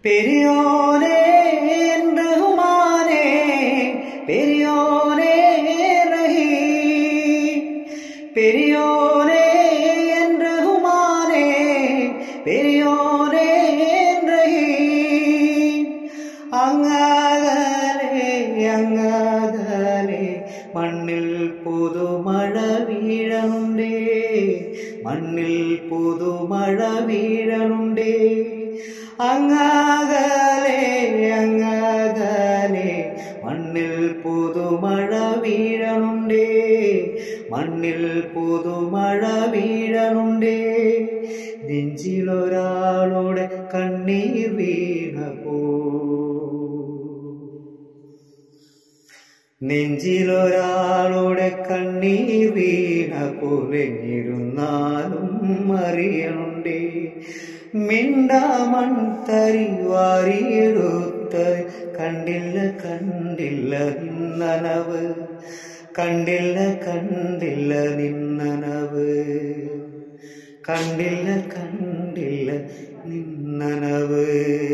பெரியோனே ரஹ்மானே பெரியோனே ரஹீம் பெரியோனே ரஹ்மானே பெரியோனே ரஹீம் അങ്ങകലെ അങ്ങകലെ മണ്ണിൽ പുതുമഴ വീഴണുണ്ടേ മണ്ണിൽ പുതുമഴ വീഴണുണ്ടേ അങ്ങകലെ അങ്ങകലെ മണ്ണിൽ പുതുമഴ വീഴണുണ്ടേ മണ്ണിൽ പുതുമഴ വീഴണുണ്ടേ നെഞ്ചിലൊരാളുടെ കണ്ണീർ വീണപ്പോ നെഞ്ചിലൊരാളുടെ കണ്ണീർ വീണ പൊലഞ്ഞിരുന്നാലും അറിയണുണ്ടേ മിണ്ടാമൺ തരി വാരിയെടുത്ത കണ്ടില്ല കണ്ടില്ല നിന്നനവ് കണ്ടില്ല കണ്ടില്ല നിന്നനവ് കണ്ടില്ല കണ്ടില്ല നിന്നനവ്